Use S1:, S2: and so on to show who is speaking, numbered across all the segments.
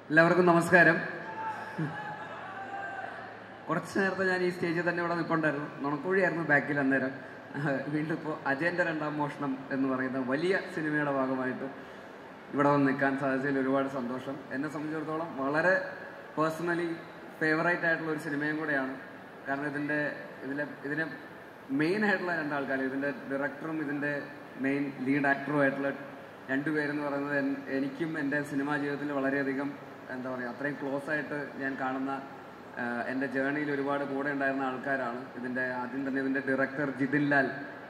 S1: എല്ലാവർക്കും നമസ്കാരം കുറച്ച് നേരത്തെ ഞാൻ ഈ സ്റ്റേജിൽ തന്നെ ഇവിടെ നിൽപ്പുണ്ടായിരുന്നു നുണക്കുഴിയായിരുന്നു ബാക്കിൽ അന്നേരം വീണ്ടും ഇപ്പോൾ അജയന്റെ രണ്ടാം മോഷണം എന്ന് പറയുന്ന വലിയ സിനിമയുടെ ഭാഗമായിട്ട് ഇവിടെ വന്ന് നിൽക്കാൻ സാധിച്ചതിൽ ഒരുപാട് സന്തോഷം എന്നെ സംബന്ധിച്ചിടത്തോളം വളരെ പേഴ്സണലി ഫേവറേറ്റ് ആയിട്ടുള്ള ഒരു സിനിമയും കൂടെയാണ് കാരണം ഇതിൻ്റെ ഇതിലെ ഇതിനെ മെയിൻ ആയിട്ടുള്ള രണ്ടാൾക്കാർ ഇതിൻ്റെ ഡയറക്ടറും ഇതിൻ്റെ മെയിൻ ലീഡ് ആക്ടറും ആയിട്ടുള്ള രണ്ടുപേരെന്ന് പറയുന്നത് എൻ- എനിക്കും എൻ്റെ സിനിമാ ജീവിതത്തിൽ വളരെയധികം എന്താ പറയുക അത്രയും ക്ലോസ് ആയിട്ട് ഞാൻ കാണുന്ന ആഹ്, എൻ്റെ ജേണിയിൽ ഒരുപാട് കൂടെ ഉണ്ടായിരുന്ന ആൾക്കാരാണ് ഇതിൻ്റെ ആദ്യം തന്നെ ഇതിൻ്റെ ഡയറക്ടർ ജിതിൻ ലാൽ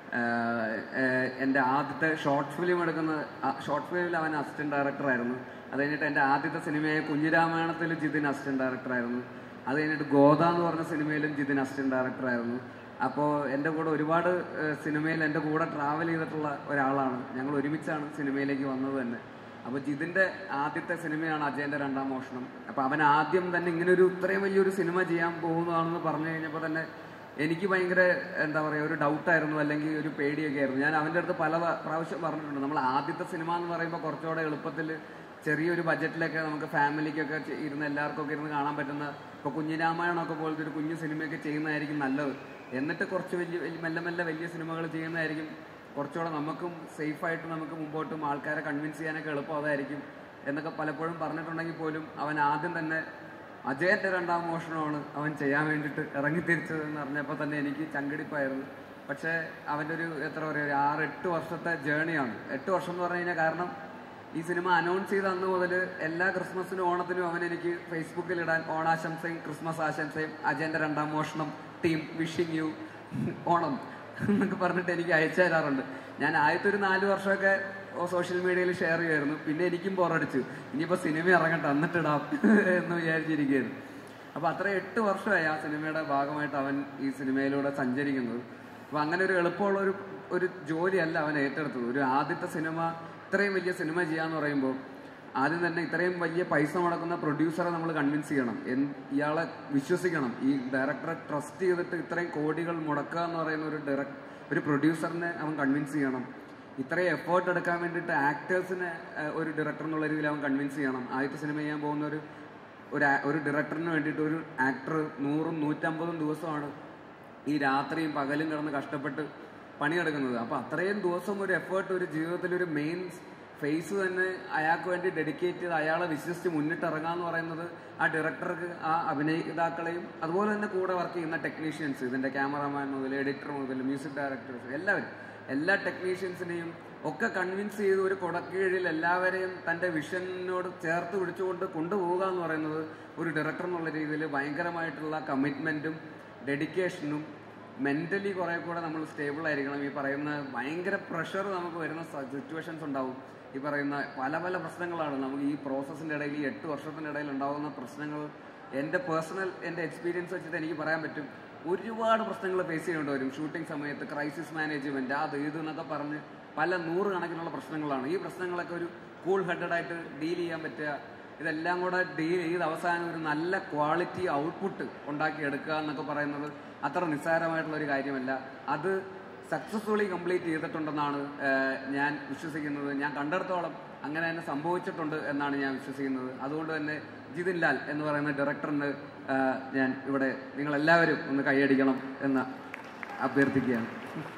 S1: ആഹ്, ആഹ്, എൻ്റെ ആദ്യത്തെ ഷോർട്ട് ഫിലിം എടുക്കുന്ന ഷോർട്ട് ഫിലിമിൽ അവൻ അസിസ്റ്റന്റ് ഡയറക്ടറായിരുന്നു അത് കഴിഞ്ഞിട്ട് എൻ്റെ ആദ്യത്തെ സിനിമയായ കുഞ്ഞിരാമായണത്തിൽ ജിതിൻ അസിസ്റ്റന്റ് ഡയറക്ടറായിരുന്നു അത് കഴിഞ്ഞിട്ട് ഗോദ എന്ന് പറഞ്ഞ സിനിമയിലും ജിതിൻ അസിസ്റ്റന്റ് ഡയറക്ടറായിരുന്നു അപ്പോൾ എൻ്റെ കൂടെ ഒരുപാട് ഏഹ്, സിനിമയിൽ എൻ്റെ കൂടെ ട്രാവൽ ചെയ്തിട്ടുള്ള ഒരാളാണ് ഞങ്ങൾ ഒരുമിച്ചാണ് സിനിമയിലേക്ക് വന്നത് തന്നെ അപ്പോൾ ജിതിൻ്റെ ആദ്യത്തെ സിനിമയാണ് അജയൻ്റെ രണ്ടാം മോഷണം അപ്പോൾ അവൻ ആദ്യം തന്നെ ഇങ്ങനെ ഒരു ഇത്രയും വലിയൊരു സിനിമ ചെയ്യാൻ പോകുന്നതാണെന്ന് പറഞ്ഞു കഴിഞ്ഞപ്പോൾ തന്നെ എനിക്ക് ഭയങ്കര എന്താ പറയുക ഒരു ഡൗട്ടായിരുന്നു അല്ലെങ്കിൽ ഒരു പേടിയൊക്കെ ആയിരുന്നു ഞാൻ അവൻ്റെ അടുത്ത് പല വ- പ്രാവശ്യം പറഞ്ഞിട്ടുണ്ട് നമ്മൾ ആദ്യത്തെ സിനിമ എന്ന് പറയുമ്പോൾ കുറച്ചുകൂടെ എളുപ്പത്തിൽ ചെറിയൊരു ബഡ്ജറ്റിലൊക്കെ നമുക്ക് ഫാമിലിക്കൊക്കെ ചെ- ഇരുന്ന് എല്ലാവർക്കൊക്കെ ഇരുന്ന് കാണാൻ പറ്റുന്ന ഇപ്പോൾ കുഞ്ഞിരാമായണമൊക്കെ പോലത്തെ ഒരു കുഞ്ഞു സിനിമയൊക്കെ ചെയ്യുന്നതായിരിക്കും നല്ലത് എന്നിട്ട് കുറച്ച് വലിയ വലിയ മെല്ലെ മെല്ലെ വലിയ സിനിമകൾ ചെയ്യുന്നതായിരിക്കും കുറച്ചുകൂടെ നമുക്കും സേഫായിട്ട് നമുക്ക് മുമ്പോട്ടും ആൾക്കാരെ കൺവിൻസ് ചെയ്യാനൊക്കെ എളുപ്പം അതായിരിക്കും എന്നൊക്കെ പലപ്പോഴും പറഞ്ഞിട്ടുണ്ടെങ്കിൽ പോലും അവൻ ആദ്യം തന്നെ അജയന്റെ രണ്ടാം മോഷണമാണ് അവൻ ചെയ്യാൻ വേണ്ടിയിട്ട് ഇറങ്ങിത്തിരിച്ചത് എന്ന് അറിഞ്ഞപ്പോൾ തന്നെ എനിക്ക് ചങ്കടിപ്പായിരുന്നു പക്ഷേ അവൻ്റെ ഒരു എത്ര പറയുക ഒരു ആറ് എട്ട് വർഷത്തെ ജേണിയാണ് എട്ട് വർഷം എന്ന് പറഞ്ഞു കഴിഞ്ഞാൽ കാരണം ഈ സിനിമ അനൗൺസ് ചെയ്ത അന്ന് മുതൽ എല്ലാ ക്രിസ്മസിനും ഓണത്തിനും അവൻ എനിക്ക് ഫേസ്ബുക്കിൽ ഇടാൻ ഓണാശംസയും ക്രിസ്മസ് ആശംസയും അജയന്റെ രണ്ടാം മോഷണം ടീം വിഷിങ് യു ഓണം എന്നൊക്കെ പറഞ്ഞിട്ട് എനിക്ക് അയച്ചു തരാറുണ്ട് ഞാൻ ആദ്യത്തെ ഒരു നാല് വർഷമൊക്കെ സോഷ്യൽ മീഡിയയിൽ ഷെയർ ചെയ്യുമായിരുന്നു പിന്നെ എനിക്കും ബോറടിച്ചു ഇനിയിപ്പോൾ സിനിമ ഇറങ്ങട്ടെ എന്നിട്ടിടാം എന്ന് വിചാരിച്ചിരിക്കുകയായിരുന്നു അപ്പോൾ അത്ര എട്ട് വർഷമായി ആ സിനിമയുടെ ഭാഗമായിട്ട് അവൻ ഈ സിനിമയിലൂടെ സഞ്ചരിക്കുന്നത് അപ്പോൾ അങ്ങനെ ഒരു എളുപ്പമുള്ള ഒരു ഒരു ജോലിയല്ല അവൻ ഏറ്റെടുത്തത് ഒരു ആദ്യത്തെ സിനിമ ഇത്രയും വലിയ സിനിമ ചെയ്യാന്ന് പറയുമ്പോൾ ആദ്യം തന്നെ ഇത്രയും വലിയ പൈസ മുടക്കുന്ന പ്രൊഡ്യൂസറെ നമ്മൾ കൺവിൻസ് ചെയ്യണം എൻ- ഇയാളെ വിശ്വസിക്കണം ഈ ഡയറക്ടറെ ട്രസ്റ്റ് ചെയ്തിട്ട് ഇത്രയും കോടികൾ മുടക്കുക എന്ന് പറയുന്ന ഒരു ഡയറക്ട് ഒരു പ്രൊഡ്യൂസറിനെ അവൻ കൺവിൻസ് ചെയ്യണം ഇത്രയും എഫേർട്ട് എടുക്കാൻ വേണ്ടിയിട്ട് ആക്ടേഴ്സിനെ ഒരു ഡയറക്ടർ എന്നുള്ള രീതിയിൽ അവൻ കൺവിൻസ് ചെയ്യണം ആദ്യത്തെ സിനിമ ചെയ്യാൻ പോകുന്ന ഒരു ഒരു ആ- ഒരു ഡയറക്ടറിന് വേണ്ടിയിട്ട് ഒരു ആക്ടർ നൂറും നൂറ്റമ്പതും ദിവസമാണ് ഈ രാത്രിയും പകലും കിടന്ന് കഷ്ടപ്പെട്ട് പണിയെടുക്കുന്നത് അപ്പൊ അത്രയും ദിവസം ഒരു എഫേർട്ട് ഒരു ജീവിതത്തിൽ ഒരു മെയിൻ ഫേസ് തന്നെ അയാൾക്ക് വേണ്ടി ഡെഡിക്കേറ്റ് ചെയ്ത് അയാളെ വിശ്വസിച്ച് മുന്നിട്ട് ഇറങ്ങാന്ന് പറയുന്നത് ആ ഡയറക്ടർക്ക് ആ അഭിനേതാക്കളെയും അതുപോലെ തന്നെ കൂടെ വർക്ക് ചെയ്യുന്ന ടെക്നീഷ്യൻസ് ഇതിന്റെ ക്യാമറമാൻ മുതൽ എഡിറ്റർ മുതൽ മ്യൂസിക് ഡയറക്ടേഴ്സ് എല്ലാവരും എല്ലാ ടെക്നീഷ്യൻസിനെയും ഒക്കെ കൺവിൻസ് ചെയ്ത് ഒരു കൊടക്കീഴിൽ എല്ലാവരെയും തന്റെ വിഷനോട് ചേർത്ത് പിടിച്ചുകൊണ്ട് കൊണ്ടുപോവുക എന്ന് പറയുന്നത് ഒരു ഡയറക്ടർ എന്നുള്ള രീതിയിൽ ഭയങ്കരമായിട്ടുള്ള കമ്മിറ്റ്മെന്റും ഡെഡിക്കേഷനും മെന്റലി കുറെ കൂടെ നമ്മൾ സ്റ്റേബിൾ ആയിരിക്കണം ഈ പറയുന്ന ഭയങ്കര പ്രഷർ നമുക്ക് വരുന്ന സിറ്റുവേഷൻസ് ഉണ്ടാവും ഈ പറയുന്ന പല പല പ്രശ്നങ്ങളാണ് നമുക്ക് ഈ പ്രോസസ്സിന്റെ ഇടയിൽ ഈ എട്ട് വർഷത്തിന്റെ ഇടയിൽ ഉണ്ടാകുന്ന പ്രശ്നങ്ങൾ എൻ്റെ പേഴ്സണൽ എൻ്റെ എക്സ്പീരിയൻസ് വെച്ചിട്ട് എനിക്ക് പറയാൻ പറ്റും ഒരുപാട് പ്രശ്നങ്ങൾ ഫേസ് ചെയ്യേണ്ടി വരും ഷൂട്ടിംഗ് സമയത്ത് ക്രൈസിസ് മാനേജ്മെന്റ് അത് ഇത് എന്നൊക്കെ പറഞ്ഞ് പല നൂറ് കണക്കിനുള്ള പ്രശ്നങ്ങളാണ് ഈ പ്രശ്നങ്ങളൊക്കെ ഒരു കൂൾ ഹെഡഡ് ആയിട്ട് ഡീൽ ചെയ്യാൻ പറ്റുക ഇതെല്ലാം കൂടെ ഡീൽ ചെയ്ത് അവസാനം ഒരു നല്ല ക്വാളിറ്റി ഔട്ട്പുട്ട് ഉണ്ടാക്കി എടുക്കുക എന്നൊക്കെ പറയുന്നത് അത്ര നിസ്സാരമായിട്ടുള്ള ഒരു കാര്യമല്ല അത് സക്സസ്ഫുള്ളി കംപ്ലീറ്റ് ചെയ്തിട്ടുണ്ടെന്നാണ് ഏഹ്, ഞാൻ വിശ്വസിക്കുന്നത് ഞാൻ കണ്ടെടുത്തോളം അങ്ങനെ തന്നെ സംഭവിച്ചിട്ടുണ്ട് എന്നാണ് ഞാൻ വിശ്വസിക്കുന്നത് അതുകൊണ്ട് തന്നെ ജിതിൻ ലാൽ എന്ന് പറയുന്ന ഡയറക്ടറിന് ഏഹ്, ഞാൻ ഇവിടെ നിങ്ങളെല്ലാവരും ഒന്ന് കൈയടിക്കണം എന്ന് അഭ്യർത്ഥിക്കുകയാണ്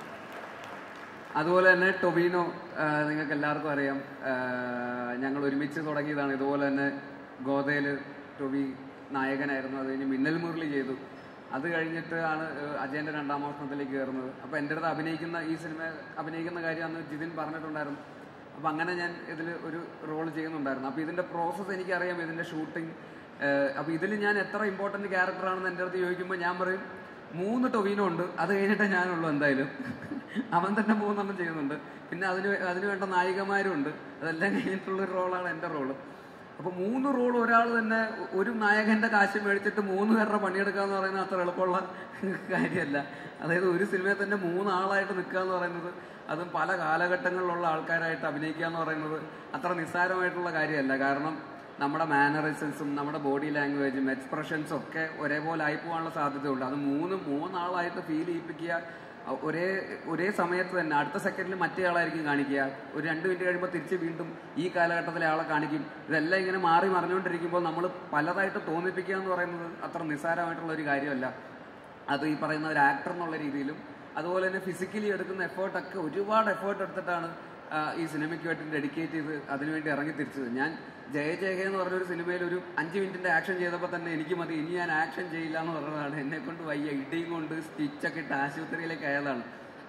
S1: അതുപോലെ തന്നെ ടൊബീനോ ആഹ് നിങ്ങൾക്ക് എല്ലാവർക്കും അറിയാം ആഹ് ഞങ്ങൾ ഒരുമിച്ച് തുടങ്ങിയതാണ് ഇതുപോലെ തന്നെ ഗോതയിൽ ടൊബി നായകനായിരുന്നു അത് കഴിഞ്ഞ് മിന്നൽ മുരളി ചെയ്തു അത് കഴിഞ്ഞിട്ട് ആണ് ആഹ് അജയന്റെ രണ്ടാം മോഷണത്തിലേക്ക് കയറുന്നത് അപ്പോൾ എൻ്റെ അടുത്ത് അഭിനയിക്കുന്ന ഈ സിനിമ അഭിനയിക്കുന്ന കാര്യം അന്ന് ജിതിൻ പറഞ്ഞിട്ടുണ്ടായിരുന്നു അപ്പോൾ അങ്ങനെ ഞാൻ ഇതിൽ ഒരു റോൾ ചെയ്യുന്നുണ്ടായിരുന്നു അപ്പോൾ ഇതിന്റെ പ്രോസസ്സ് എനിക്കറിയാം ഇതിന്റെ ഷൂട്ടിംഗ് അപ്പോൾ ഇതിൽ ഞാൻ എത്ര ഇമ്പോർട്ടന്റ് ക്യാരക്ടറാണെന്ന് എൻ്റെ അടുത്ത് ചോദിക്കുമ്പോൾ ഞാൻ പറയും മൂന്ന് ടൊവീനോ ഉണ്ട് അത് കഴിഞ്ഞിട്ടേ ഞാനുള്ളൂ എന്തായാലും അവൻ തന്നെ മൂന്നെണ്ണം ചെയ്യുന്നുണ്ട് പിന്നെ അതിന് അതിന് വേണ്ട നായികമാരും ഉണ്ട് അതെല്ലാം കഴിഞ്ഞിട്ടുള്ള ഒരു റോളാണ് എൻ്റെ റോള് അപ്പൊ മൂന്ന് റോൾ ഒരാൾ തന്നെ ഒരു നായകന്റെ കാശ് മേടിച്ചിട്ട് മൂന്ന് പേരുടെ പണിയെടുക്കുക എന്ന് പറയുന്നത് അത്ര എളുപ്പമുള്ള കാര്യമല്ല അതായത് ഒരു സിനിമയിൽ തന്നെ മൂന്നാളായിട്ട് നിൽക്കുക എന്ന് പറയുന്നത് അതും പല കാലഘട്ടങ്ങളിലുള്ള ആൾക്കാരായിട്ട് അഭിനയിക്കുക എന്ന് പറയുന്നത് അത്ര നിസ്സാരമായിട്ടുള്ള കാര്യമല്ല കാരണം നമ്മുടെ മാനറിസംസും നമ്മുടെ ബോഡി ലാംഗ്വേജും എക്സ്പ്രഷൻസും ഒക്കെ ഒരേപോലെ ആയി പോകാനുള്ള സാധ്യതയുണ്ട് അത് മൂന്ന് മൂന്നാളായിട്ട് ഫീൽ ചെയ്യിപ്പിക്കുക അ- ഒരേ ഒരേ സമയത്ത് തന്നെ അടുത്ത സെക്കൻഡിൽ മറ്റേ ആളായിരിക്കും കാണിക്കുക ഒരു രണ്ട് മിനിറ്റ് കഴിയുമ്പോൾ തിരിച്ച് വീണ്ടും ഈ കാലഘട്ടത്തിലെ ആളെ കാണിക്കും ഇതെല്ലാം ഇങ്ങനെ മാറി മറിഞ്ഞുകൊണ്ടിരിക്കുമ്പോൾ നമ്മൾ പലതായിട്ട് തോന്നിപ്പിക്കുക എന്ന് പറയുന്നത് അത്ര നിസ്സാരമായിട്ടുള്ള ഒരു കാര്യമല്ല അത് ഈ പറയുന്ന ഒരു ആക്ടർ എന്നുള്ള രീതിയിലും അതുപോലെ തന്നെ ഫിസിക്കലി എടുക്കുന്ന എഫേർട്ടൊക്കെ ഒരുപാട് എഫേർട്ട് എടുത്തിട്ടാണ് ആ, ഈ സിനിമയ്ക്ക് വേണ്ടി ഡെഡിക്കേറ്റ് ചെയ്ത് അതിനുവേണ്ടി ഇറങ്ങി തിരിച്ചത് ഞാൻ ജയ ജയ ഹേ എന്ന് പറഞ്ഞൊരു സിനിമയിൽ ഒരു അഞ്ച് മിനിറ്റിന്റെ ആക്ഷൻ ചെയ്തപ്പോൾ തന്നെ എനിക്ക് മതി ഇനി ഞാൻ ആക്ഷൻ ചെയ്യില്ല എന്ന് പറഞ്ഞതാണ് എന്നെ കൊണ്ട് വയ്യ ഇടിയും കൊണ്ട് സ്റ്റിച്ചൊക്കെ ഇട്ട് ആശുപത്രിയിലേക്ക് ആയതാണ്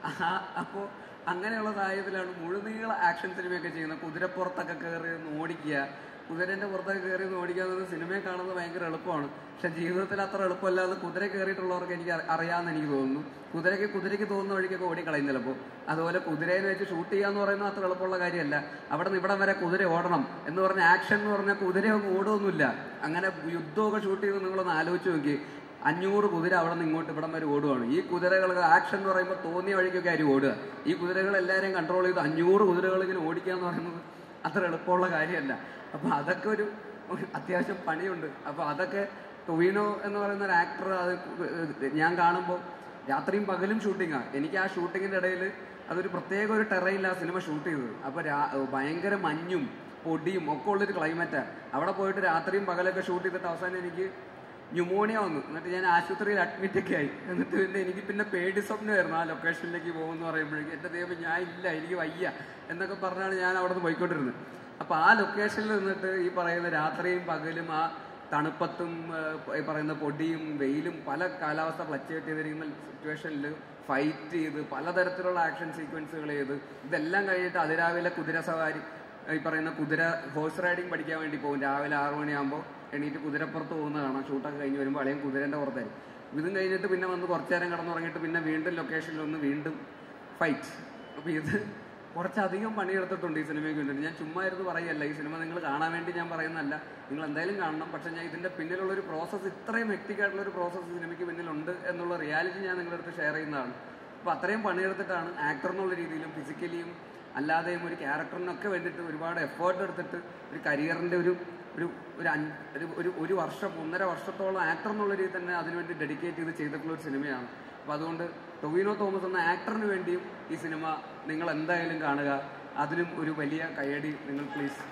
S1: അപ്പോൾ അങ്ങനെയുള്ള സാഹചര്യത്തിലാണ് മുഴുനീള ആക്ഷൻ സിനിമയൊക്കെ ചെയ്യുന്നത് കുതിരപ്പുറത്തൊക്കെ കയറി ഒന്ന് ഓടിക്കുക കുതിരന്റെ പുറത്തൊക്കെ കയറി ഒന്ന് ഓടിക്കുക എന്നത് സിനിമയെ കാണുന്നത് ഭയങ്കര എളുപ്പമാണ് പക്ഷെ ജീവിതത്തിൽ അത്ര എളുപ്പമല്ലാതെ കുതിര കയറിയിട്ടുള്ളവർക്ക് എനിക്ക് അറി- അറിയാമെന്ന് എനിക്ക് തോന്നുന്നു കുതിരയ്ക്ക് കുതിരയ്ക്ക് തോന്നുന്ന വഴിക്കൊക്കെ ഓടിക്കളയും ചിലപ്പോൾ അതുപോലെ കുതിരയെ വെച്ച് ഷൂട്ട് ചെയ്യുക എന്ന് പറയുന്നത് അത്ര എളുപ്പമുള്ള കാര്യമല്ല അവിടെ നിന്ന് ഇവിടം വരെ കുതിര ഓടണം എന്ന് പറഞ്ഞ ആക്ഷൻ എന്ന് പറഞ്ഞാൽ കുതിര ഒന്നും ഓടുമൊന്നുമില്ല അങ്ങനെ യുദ്ധമൊക്കെ ഷൂട്ട് ചെയ്ത് നിങ്ങളൊന്ന് ആലോചിച്ച് നോക്കി അഞ്ഞൂറ് കുതിര അവിടെ നിന്ന് ഇങ്ങോട്ട് ഇവിടം വരെ ഓടുകയാണ് ഈ കുതിരകൾക്ക് ആക്ഷൻ എന്ന് പറയുമ്പോൾ തോന്നിയ വഴിക്കൊക്കെ ആരും ഓടുക ഈ കുതിരകൾ എല്ലാവരെയും കൺട്രോൾ ചെയ്ത് അഞ്ഞൂറ് കുതിരകൾ ഇങ്ങനെ ഓടിക്കുക എന്ന് പറയുന്നത് അത്ര എളുപ്പമുള്ള കാര്യമല്ല അപ്പൊ അതൊക്കെ ഒരു ഒരു അത്യാവശ്യം പണിയുണ്ട് അപ്പൊ അതൊക്കെ ടൊവിനോ എന്ന് പറയുന്ന ഒരു ആക്ടർ അത് ഞാൻ കാണുമ്പോൾ രാത്രിയും പകലും ഷൂട്ടിങ്ങാണ് എനിക്ക് ആ ഷൂട്ടിങ്ങിന്റെ ഇടയിൽ അതൊരു പ്രത്യേക ഒരു ടെറയില്ല ആ സിനിമ ഷൂട്ട് ചെയ്തത് അപ്പൊ രാ- ഭയങ്കര മഞ്ഞും പൊടിയും ഒക്കെ ഉള്ളൊരു ക്ലൈമറ്റാണ് അവിടെ പോയിട്ട് രാത്രിയും പകലൊക്കെ ഷൂട്ട് ചെയ്തിട്ട് അവസാനം എനിക്ക് ന്യൂമോണിയ വന്നു എന്നിട്ട് ഞാൻ ആശുപത്രിയിൽ അഡ്മിറ്റ് ഒക്കെ ആയി എന്നിട്ട് പിന്നെ എനിക്ക് പിന്നെ പേടി സ്വപ്നമായിരുന്നു ആ ലൊക്കേഷനിലേക്ക് പോകുമെന്ന് പറയുമ്പോഴേക്കും എൻ്റെ ദൈവം ഞാൻ ഇല്ല എനിക്ക് വയ്യ എന്നൊക്കെ പറഞ്ഞാണ് ഞാൻ അവിടെ നിന്ന് പോയിക്കൊണ്ടിരുന്നത് അപ്പൊ ആ ലൊക്കേഷനിൽ നിന്നിട്ട് ഈ പറയുന്ന രാത്രിയും പകലും ആ തണുപ്പത്തും ഏഹ്, ഈ പറയുന്ന പൊടിയും വെയിലും പല കാലാവസ്ഥ ഫ്ലക്ച്വേറ്റ് ചെയ്തിരിക്കുന്ന സിറ്റുവേഷനിൽ ഫൈറ്റ് ചെയ്ത് പലതരത്തിലുള്ള ആക്ഷൻ സീക്വൻസുകൾ ചെയ്ത് ഇതെല്ലാം കഴിഞ്ഞിട്ട് അതിരാവിലെ കുതിര സവാരി ഈ പറയുന്ന കുതിര ഹോഴ്സ് റൈഡിങ് പഠിക്കാൻ വേണ്ടി പോകും രാവിലെ ആറു മണിയാകുമ്പോൾ എണീറ്റ് കുതിരപ്പുറത്ത് പോകുന്ന കാണാം ഷൂട്ടൊക്കെ കഴിഞ്ഞ് വരുമ്പോൾ അല്ലെങ്കിൽ കുതിരന്റെ പുറത്തായിരിക്കും ഇതും കഴിഞ്ഞിട്ട് പിന്നെ വന്ന് കുറച്ചു നേരം കിടന്നുറങ്ങിയിട്ട് പിന്നെ വീണ്ടും ലൊക്കേഷനിൽ ഒന്ന് വീണ്ടും ഫൈറ്റ് അപ്പൊ ഇത് കുറച്ചധികം പണിയെടുത്തിട്ടുണ്ട് ഈ സിനിമയ്ക്ക് വേണ്ടിയിട്ട് ഞാൻ ചുമ്മാ ഇരുന്ന് പറയല്ല ഈ സിനിമ നിങ്ങൾ കാണാൻ വേണ്ടി ഞാൻ പറയുന്നതല്ല നിങ്ങൾ എന്തായാലും കാണണം പക്ഷെ ഞാൻ ഇതിന്റെ പിന്നിലുള്ള ഒരു പ്രോസസ്സ് ഇത്രയും ഹെക്ടിക് ആയിട്ടുള്ള ഒരു പ്രോസസ്സ് സിനിമയ്ക്ക് പിന്നിലുണ്ട് എന്നുള്ള റിയാലിറ്റി ഞാൻ നിങ്ങളുടെ അടുത്ത് ഷെയർ ചെയ്യുന്നതാണ് അപ്പൊ അത്രയും പണിയെടുത്തിട്ടാണ് ആക്ടർ എന്നുള്ള രീതിയിലും ഫിസിക്കലിയും അല്ലാതെയും ഒരു ക്യാരക്ടറിനൊക്കെ വേണ്ടിയിട്ട് ഒരുപാട് എഫേർട്ട് എടുത്തിട്ട് ഒരു കരിയറിന്റെ ഒരു ഒരു ഒരു അഞ്ച് ഒരു ഒരു ഒരു വർഷം ഒന്നര വർഷത്തോളം ആക്ടർ എന്നുള്ള രീതിയിൽ തന്നെ അതിനുവേണ്ടി ഡെഡിക്കേറ്റ് ചെയ്ത് ചെയ്തിട്ടുള്ള ഒരു സിനിമയാണ് അപ്പോൾ അതുകൊണ്ട് ടൊവിനോ തോമസ് എന്ന ആക്ടറിന് വേണ്ടിയും ഈ സിനിമ നിങ്ങൾ എന്തായാലും കാണുക അതിനും ഒരു വലിയ കയ്യടി നിങ്ങൾ പ്ലീസ്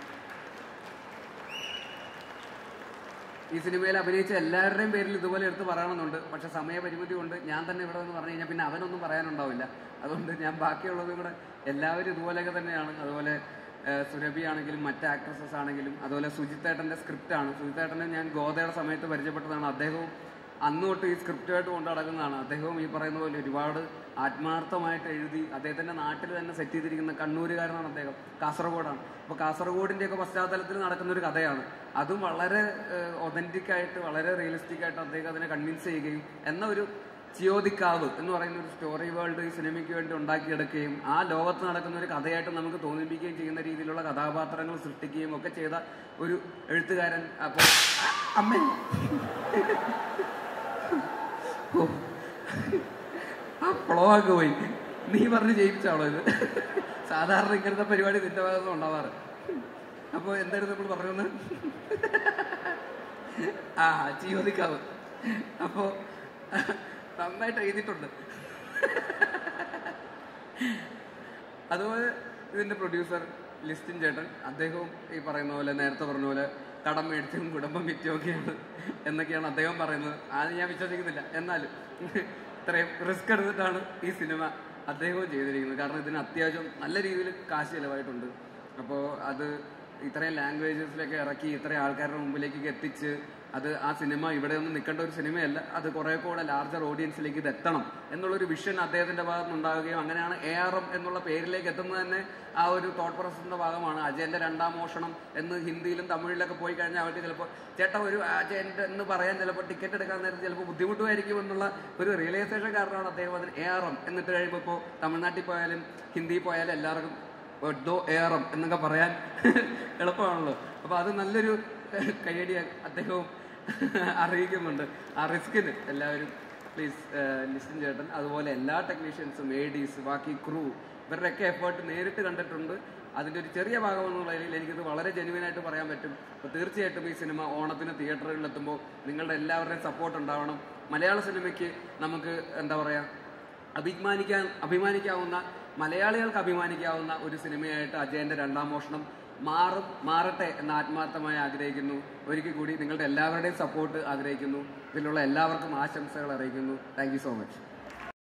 S1: ഈ സിനിമയിൽ അഭിനയിച്ച എല്ലാവരുടെയും പേരിൽ ഇതുപോലെ എടുത്ത് പറയണമെന്നുണ്ട് പക്ഷെ സമയപരിമിതി കൊണ്ട് ഞാൻ തന്നെ ഇവിടെ നിന്ന് പറഞ്ഞു കഴിഞ്ഞാൽ പിന്നെ അവനൊന്നും പറയാനുണ്ടാവില്ല അതുകൊണ്ട് ഞാൻ ബാക്കിയുള്ളതും കൂടെ എല്ലാവരും ഇതുപോലെയൊക്കെ തന്നെയാണ് അതുപോലെ ഏഹ്, സുരഭി ആണെങ്കിലും മറ്റ് ആക്ട്രസസ് ആണെങ്കിലും അതുപോലെ സുജിത്തേട്ടന്റെ സ്ക്രിപ്റ്റ് ആണ് സുജിത്തേട്ടനെ ഞാൻ ഗോതയുടെ സമയത്ത് പരിചയപ്പെട്ടതാണ് അദ്ദേഹവും അന്ന് തൊട്ട് ഈ സ്ക്രിപ്റ്റുമായിട്ട് കൊണ്ട് നടക്കുന്നതാണ് അദ്ദേഹവും ഈ പറയുന്ന പോലെ ഒരുപാട് ആത്മാർത്ഥമായിട്ട് എഴുതി അദ്ദേഹത്തിന്റെ നാട്ടിൽ തന്നെ സെറ്റ് ചെയ്തിരിക്കുന്ന കണ്ണൂരുകാരനാണ് അദ്ദേഹം കാസർഗോഡാണ് അപ്പോൾ കാസർഗോഡിന്റെ ഒക്കെ പശ്ചാത്തലത്തിൽ നടക്കുന്ന ഒരു കഥയാണ് അതും വളരെ ഒതന്റിക് ആയിട്ട് വളരെ റിയലിസ്റ്റിക് ആയിട്ട് അദ്ദേഹം അതിനെ കൺവിൻസ് ചെയ്യുകയും എന്ന ഒരു ചിയോദിക്കാവ് എന്ന് പറയുന്ന ഒരു സ്റ്റോറി വേൾഡ് ഈ സിനിമയ്ക്ക് വേണ്ടി ഉണ്ടാക്കിയെടുക്കുകയും ആ ലോകത്ത് നടക്കുന്ന ഒരു കഥയായിട്ട് നമുക്ക് തോന്നിപ്പിക്കുകയും ചെയ്യുന്ന രീതിയിലുള്ള കഥാപാത്രങ്ങൾ സൃഷ്ടിക്കുകയും ഒക്കെ ചെയ്ത ഒരു എഴുത്തുകാരൻ അപ്പോൾ അമ്മേ ഓ. ആ ഫ്ലോക്ക് പോയി നീ പറഞ്ഞ് ജയിപ്പിച്ചാളോ ഇത് സാധാരണ ഇങ്ങനത്തെ പരിപാടി നിന്റെ ഭാഗത്തുനിന്ന് ഉണ്ടാവാറ് അപ്പൊ എന്തായിരുന്നു നമ്മൾ പറഞ്ഞത് ആ ചോദിക്കാവ് അപ്പോ നന്നായിട്ട് എഴുതിയിട്ടുണ്ട് അതുപോലെ ഇതിന്റെ പ്രൊഡ്യൂസർ ലിസ്റ്റിൻ ചേട്ടൻ അദ്ദേഹവും ഈ പറയുന്ന പോലെ നേരത്തെ പറഞ്ഞ പോലെ കടം മേടിച്ചും കുടുംബം വിറ്റും ഒക്കെയാണ് എന്നൊക്കെയാണ് അദ്ദേഹം പറയുന്നത് അത് ഞാൻ വിശ്വസിക്കുന്നില്ല എന്നാലും ഇത്രയും റിസ്ക് എടുത്തിട്ടാണ് ഈ സിനിമ അദ്ദേഹവും ചെയ്തിരിക്കുന്നത് കാരണം ഇതിന് അത്യാവശ്യം നല്ല രീതിയിൽ കാശ് ചിലവായിട്ടുണ്ട് അപ്പോൾ അത് ഇത്രയും ലാംഗ്വേജസിലൊക്കെ ഇറക്കി ഇത്രയും ആൾക്കാരുടെ മുമ്പിലേക്ക് എത്തിച്ച് അത് ആ സിനിമ ഇവിടെ ഒന്നും നിൽക്കേണ്ട ഒരു സിനിമയല്ല അത് കുറെ കൂടെ ലാർജർ ഓഡിയൻസിലേക്ക് ഇത് എത്തണം എന്നുള്ളൊരു വിഷൻ അദ്ദേഹത്തിന്റെ ഭാഗത്ത് ഉണ്ടാവുകയും അങ്ങനെയാണ് എ ആർ എം എന്നുള്ള പേരിലേക്ക് എത്തുന്നത് തന്നെ ആ ഒരു തോട്ട് പ്രോസസിന്റെ ഭാഗമാണ് അജയന്റെ രണ്ടാം മോഷണം എന്ന് ഹിന്ദിയിലും തമിഴിലൊക്കെ പോയി കഴിഞ്ഞാൽ അവർക്ക് ചിലപ്പോൾ ചേട്ടാ ഒരു അജയന്റെ എന്ന് പറയാൻ ചിലപ്പോൾ ടിക്കറ്റ് എടുക്കാൻ നേരത്തെ ചിലപ്പോൾ ബുദ്ധിമുട്ടുമായിരിക്കും എന്നുള്ള ഒരു റിയലൈസേഷൻ കാരണമാണ് അദ്ദേഹം അതിന് എ ആർ എം എന്നിട്ട് കഴിയുമ്പോൾ ഇപ്പോൾ തമിഴ്നാട്ടിൽ പോയാലും ഹിന്ദിയിൽ പോയാലും എല്ലാവർക്കും ദോ ഏറം എന്നൊക്കെ പറയാൻ എളുപ്പമാണല്ലോ അപ്പൊ അത് നല്ലൊരു കയ്യടി അദ്ദേഹവും അറിയിക്കുന്നുണ്ട് ആ റിസ്കിന് എല്ലാവരും പ്ലീസ് ലിസൺ ചേട്ടൻ അതുപോലെ എല്ലാ ടെക്നീഷ്യൻസും എ ഡീസ് ബാക്കി ക്രൂ ഇവരുടെയൊക്കെ എഫേർട്ട് നേരിട്ട് കണ്ടിട്ടുണ്ട് അതിന്റെ ഒരു ചെറിയ ഭാഗം എന്നുള്ള നിലയിൽ എനിക്കിത് വളരെ ജെനുവിൻ ആയിട്ട് പറയാൻ പറ്റും അപ്പോൾ തീർച്ചയായിട്ടും ഈ സിനിമ ഓണത്തിന് തിയേറ്ററുകളിൽ എത്തുമ്പോൾ നിങ്ങളുടെ എല്ലാവരുടെയും സപ്പോർട്ട് ഉണ്ടാവണം മലയാള സിനിമയ്ക്ക് നമുക്ക് എന്താ പറയാ അഭിമാനിക്കാൻ അഭിമാനിക്കാവുന്ന മലയാളികൾക്ക് അഭിമാനിക്കാവുന്ന ഒരു സിനിമയായിട്ട് അജയന്റെ രണ്ടാം മോഷണം മാറും മാറട്ടെ എന്ന് ആത്മാർത്ഥമായി ആഗ്രഹിക്കുന്നു ഒരിക്കൽ കൂടി നിങ്ങളുടെ എല്ലാവരുടെയും സപ്പോർട്ട് ആഗ്രഹിക്കുന്നു ഇതിലുള്ള എല്ലാവർക്കും ആശംസകൾ അറിയിക്കുന്നു താങ്ക് സോ മച്ച്